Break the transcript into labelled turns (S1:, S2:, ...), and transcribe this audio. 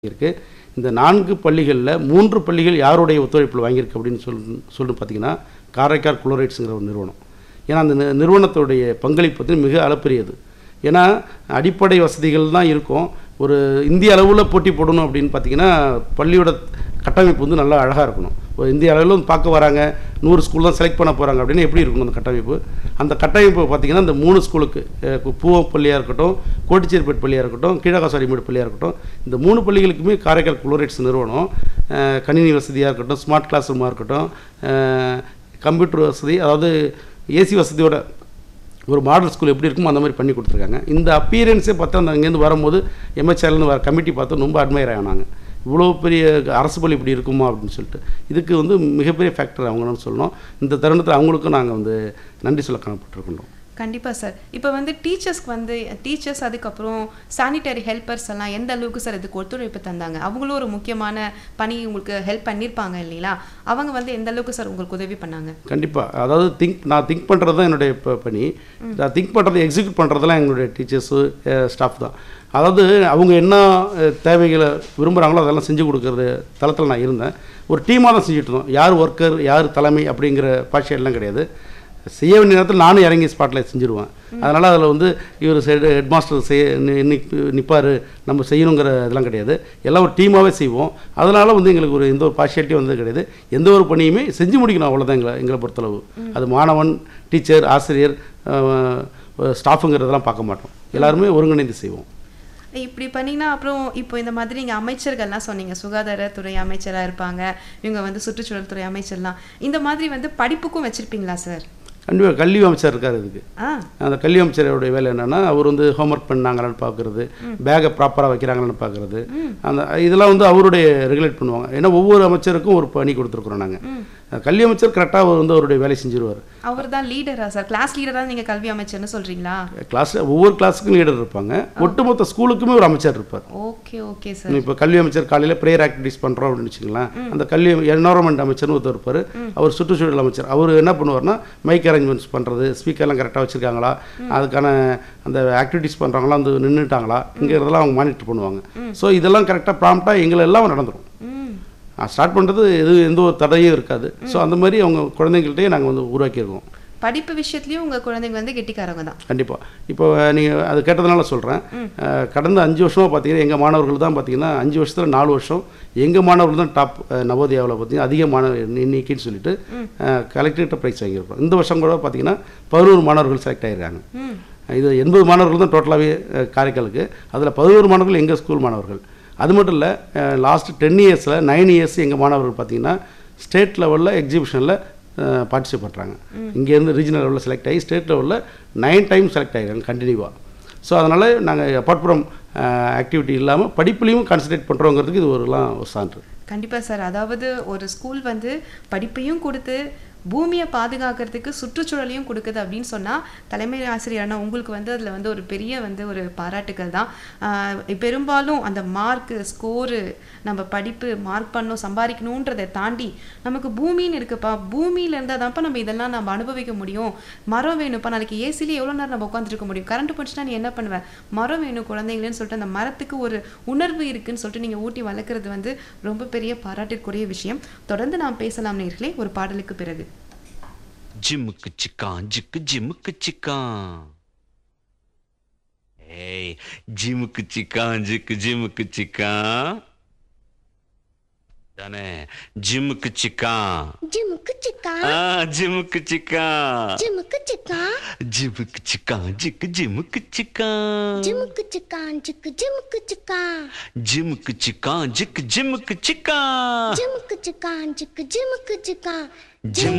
S1: இருக்கு இந்த நான்கு பள்ளிகளில் மூன்று பள்ளிகள் யாருடைய ஒத்துழைப்பில் வாங்கியிருக்கு அப்படின்னு சொல் சொல்லிட்டு பார்த்தீங்கன்னா காரைக்கால் குளோரைட்ஸுங்கிற ஒரு நிறுவனம் ஏன்னா அந்த நி- நிறுவனத்துடைய பங்களிப்பு வந்து மிக அளப்பரியது ஏன்னா அடிப்படை வசதிகள் தான் இருக்கும் ஒரு இந்திய அளவில் போட்டி போடணும் அப்படின்னு பார்த்தீங்கன்னா பள்ளியோட கட்டமைப்பு வந்து நல்லா அழகாக இருக்கணும் ஒரு இந்திய அளவில் வந்து பார்க்க வராங்க நூறு ஸ்கூல் தான் செலக்ட் பண்ண போகிறாங்க அப்படின்னு எப்படி இருக்கணும் அந்த கட்டமைப்பு அந்த கட்டமைப்பு பார்த்தீங்கன்னா இந்த மூணு ஸ்கூலுக்கு பூவம் பள்ளியாக இருக்கட்டும் கோட்டிச்சேரிப்பேட் பள்ளியாக இருக்கட்டும் கீழகாசாரிமேடு பள்ளியாக இருக்கட்டும் இந்த மூணு பள்ளிகளுக்குமே காரைக்கால் குளோரைட்ஸ் நிறுவனம் அஹ், கணினி வசதியாக இருக்கட்டும் ஸ்மார்ட் கிளாஸ் ரூமாக இருக்கட்டும் கம்ப்யூட்டர் வசதி அதாவது ஏசி வசதியோட ஒரு மாடல் ஸ்கூல் எப்படி இருக்குமோ அந்த மாதிரி பண்ணி கொடுத்துருக்காங்க இந்த அப்பீரியன்ஸே பார்த்தா அந்த அங்கேருந்து வரும்போது எம்ஹெச்ஆர்லேருந்து வர கமிட்டி பார்த்து ரொம்ப அட்மையர் ஆனாங்க இவ்வளோ பெரிய அரசு பள்ளி இப்படி இருக்குமா அப்படின்னு சொல்லிட்டு இதுக்கு வந்து மிகப்பெரிய ஃபேக்டர் அவங்கன்னு சொல்லணும் இந்த தருணத்தில் அவங்களுக்கும் நாங்கள் வந்து நன்றி சொல்ல காணப்பட்டிருக்கின்றோம்
S2: கண்டிப்பாக சார் இப்போ வந்து டீச்சர்ஸ்க்கு வந்து டீச்சர்ஸ் அதுக்கப்புறம் சானிட்டரி ஹெல்ப்பர்ஸ் எல்லாம் எந்த அளவுக்கு சார் இதுக்கு ஒத்துழைப்பு தந்தாங்க அவங்களும் ஒரு முக்கியமான பணி உங்களுக்கு ஹெல்ப் பண்ணியிருப்பாங்க இல்லைங்களா அவங்க வந்து எந்த அளவுக்கு சார் உங்களுக்கு உதவி பண்ணாங்க
S1: கண்டிப்பாக அதாவது திங்க் நான் திங்க் பண்ணுறது தான் என்னுடைய ப- பணி நான் திங்க் பண்ணுறது எக்ஸிக்யூட் பண்ணுறதெல்லாம் எங்களுடைய டீச்சர்ஸு ஸ்டாஃப் தான் அதாவது அவங்க என்ன அஹ், தேவைகளை விரும்புகிறாங்களோ அதெல்லாம் செஞ்சு கொடுக்குறது தளத்தில் நான் இருந்தேன் ஒரு டீமாக தான் செஞ்சுட்டு இருந்தோம் யார் ஒர்க்கர் யார் தலைமை அப்படிங்கிற பாஷையெல்லாம் கிடையாது செய்ய வேண்டிய நேரத்தில் நானும் இறங்கி ஸ்பாட்டில் செஞ்சுருவேன் அதனால் அதில் வந்து இவர் சைடு ஹெட் மாஸ்டர் செய்ய நிற்பார் நம்ம செய்யணுங்கிற இதெல்லாம் கிடையாது எல்லாம் ஒரு டீமாகவே செய்வோம் அதனால் வந்து எங்களுக்கு ஒரு எந்த ஒரு பார்ஷியாலிட்டியும் வந்தது கிடையாது எந்த ஒரு பணியுமே செஞ்சு முடிக்கணும் அவ்வளோதான் எங்களை எங்களை பொறுத்தளவு அது மாணவன் டீச்சர் ஆசிரியர் ஸ்டாஃபுங்கிறதெல்லாம் பார்க்க மாட்டோம் எல்லாருமே ஒருங்கிணைந்து செய்வோம்
S2: இப்படி பண்ணீங்கன்னா அப்புறம் இப்போ இந்த மாதிரி நீங்கள் அமைச்சர்கள்லாம் சொன்னீங்க சுகாதாரத்துறை அமைச்சராக இருப்பாங்க இவங்க வந்து சுற்றுச்சூழல் துறை அமைச்சர்லாம் இந்த மாதிரி வந்து படிப்புக்கும் வச்சிருப்பீங்களா சார்
S1: கண்டிப்பாக கல்வி அமைச்சர் இருக்கார் இதுக்கு
S2: ஆ
S1: அந்த கல்வி அமைச்சருடைய வேலை என்னன்னா அவர் வந்து ஹோம்ஒர்க் பண்ணாங்களான்னு பார்க்குறது பேக்கை ப்ராப்பராக வைக்கிறாங்களான்னு பார்க்குறது அந்த இதெல்லாம் வந்து அவருடைய ரெகுலேட் பண்ணுவாங்க ஏன்னா ஒவ்வொரு அமைச்சருக்கும் ஒரு பணி கொடுத்துருக்குறோம் நாங்கள் கல்வி அமைச்சர் கரெக்டாக அவர் வந்து அவருடைய வேலையை செஞ்சிருவார்
S2: அவர் தான் லீடரா சார் கிளாஸ் லீடரா நீங்கள் கல்வி அமைச்சர்னு சொல்றீங்களா
S1: கிளாஸில் ஒவ்வொரு கிளாஸுக்கும் லீடர் இருப்பாங்க ஒட்டுமொத்த ஸ்கூலுக்குமே ஒரு அமைச்சர் இருப்பார்
S2: ஓகே ஓகே சார்
S1: இப்போ கல்வி அமைச்சர் காலையில் ப்ரேயர் ஆக்டிவிட்டிஸ் பண்ணுறோம் அப்படின்னு வச்சுக்கலாம் அந்த கல்வி என்வரான்மெண்ட் அமைச்சர்னு ஒருத்தர் இருப்பார் அவர் சுற்றுச்சூழல் அமைச்சர் அவர் என்ன பண்ணுவார்னா மைக் அரேஞ்ச்மெண்ட்ஸ் பண்ணுறது ஸ்பீக்கர்லாம் கரெக்டாக வச்சுருக்காங்களா அதுக்கான அந்த ஆக்டிவிட்டிஸ் பண்ணுறவங்களாம் வந்து நின்றுட்டாங்களா இங்கிறதெல்லாம் அவங்க மானிட்டர் பண்ணுவாங்க ஸோ இதெல்லாம் கரெக்டாக ப்ராம்ப்டாக எங்களை எல்லாம் நடந்துடும்
S2: ம்
S1: ஸ்டார்ட் பண்ணுறது எது எந்த ஒரு தடையும் இருக்காது ஸோ அந்த மாதிரி அவங்க குழந்தைங்கள்ட்டயே நாங்கள் வந்து உருவாக்கியிருக்கோம்
S2: படிப்பு விஷயத்துலயும் உங்க குழந்தைங்க வந்து கெட்டிக்காரங்க தான்
S1: கண்டிப்பாக இப்போ நீங்கள் அது கேட்டதுனால சொல்கிறேன் கடந்த அஞ்சு வருஷமாக பார்த்தீங்கன்னா எங்கள் மாணவர்கள் தான் பார்த்தீங்கன்னா அஞ்சு வருஷத்தில் நாலு வருஷம் எங்கள் மாணவர்கள் தான் டாப் நவோதயாவில் பார்த்தீங்கன்னா அதிக மாணவர் எண்ணிக்கைன்னு சொல்லிட்டு கலெக்டரேட்டை ப்ரைஸ் வாங்கியிருக்கோம் இந்த வருஷம் கூட பார்த்தீங்கன்னா பதினோரு மாணவர்கள் செலக்ட் ஆகிருக்காங்க
S2: ம்
S1: இது எண்பது மாணவர்கள் தான் டோட்டலாகவே காரைக்காலுக்கு அதில் பதினோரு மாணவர்கள் எங்கள் ஸ்கூல் மாணவர்கள் அது மட்டும் இல்லை லாஸ்ட் டென் இயர்ஸில் நைன் இயர்ஸ் எங்கள் மாணவர்கள் பார்த்தீங்கன்னா ஸ்டேட் லெவலில் எக்ஸிபிஷனில் பார்ட்டிசிபேட் பண்ணுறாங்க இங்கேருந்து ரீஜனல் லெவலில் செலக்ட் ஆகி ஸ்டேட் லெவலில் நைன் டைம் செலக்ட் ஆகிருக்காங்க கண்டினியூவாக ஸோ அதனால் நாங்கள் அப்பார்ட் ஃப்ரம் ஆக்டிவிட்டி இல்லாமல் படிப்புலையும் கான்சன்ட்ரேட் பண்ணுறோங்கிறதுக்கு இது ஒருலாம் ஒரு சான்று
S2: கண்டிப்பா சார் அதாவது ஒரு ஸ்கூல் வந்து படிப்பையும் கொடுத்து பூமியை பாதுகாக்கிறதுக்கு சுற்றுச்சூழலையும் கொடுக்குது அப்படின்னு சொன்னா தலைமை ஆசிரியரான உங்களுக்கு வந்து அதுல வந்து ஒரு பெரிய வந்து ஒரு பாராட்டுக்கள் தான் ஆஹ் பெரும்பாலும் அந்த மார்க்கு ஸ்கோரு நம்ம படிப்பு மார்க் பண்ணணும் சம்பாதிக்கணுன்றதை தாண்டி நமக்கு பூமின்னு இருக்குப்பா பூமியில இருந்தால் தான்ப்பா நம்ம இதெல்லாம் நம்ம அனுபவிக்க முடியும் மரம் வேணும்ப்பா நாளைக்கு ஏசிலே எவ்வளோ நேரம் நம்ம உட்காந்துருக்க முடியும் கரண்ட் போச்சுன்னா நீ என்ன பண்ணுவ மரம் வேணும் குழந்தைங்களேன்னு சொல்லிட்டு அந்த மரத்துக்கு ஒரு உணர்வு இருக்குன்னு சொல்லிட்டு நீங்க ஊட்டி வளர்க்குறது வந்து ரொம்ப பெரிய பாராட்டிற்குரிய விஷயம் தொடர்ந்து நாம் பேசலாம் நேர்களே ஒரு பாடலுக்கு பிறகு
S3: ஜிம்முக்கு சிக்கான் ஜிக்கு ஜிம்முக்கு சிக்கான் ஏய் ஜிம்முக்கு சிக்கான் ஜிக்கு ஜிம்முக்கு சிக்கான் தானே ஜிம்முக்கு சிக்கான்
S4: ஜிமுக்கு சிக்கா
S3: ஆ ஜிம்முக்கு சிக்கான்
S4: ஜிமுக்கு சிக்கா
S3: ஜிம்முக்கு சிக்கான் ஜிக்கு ஜிம்முக்கு சிக்கான்
S4: ஜிமுக்கு சிக்கான் ஜிக்கு ஜிமுக்கு சிக்கா
S3: ஜிம்முக்கு சிக்கான் ஜிக்கு ஜிம்முக்கு சிக்கான்
S4: ஜிமுக்கு சிக்கான் ஜிக்கு ஜிமுக்கு சிக்கா
S3: ஜிம்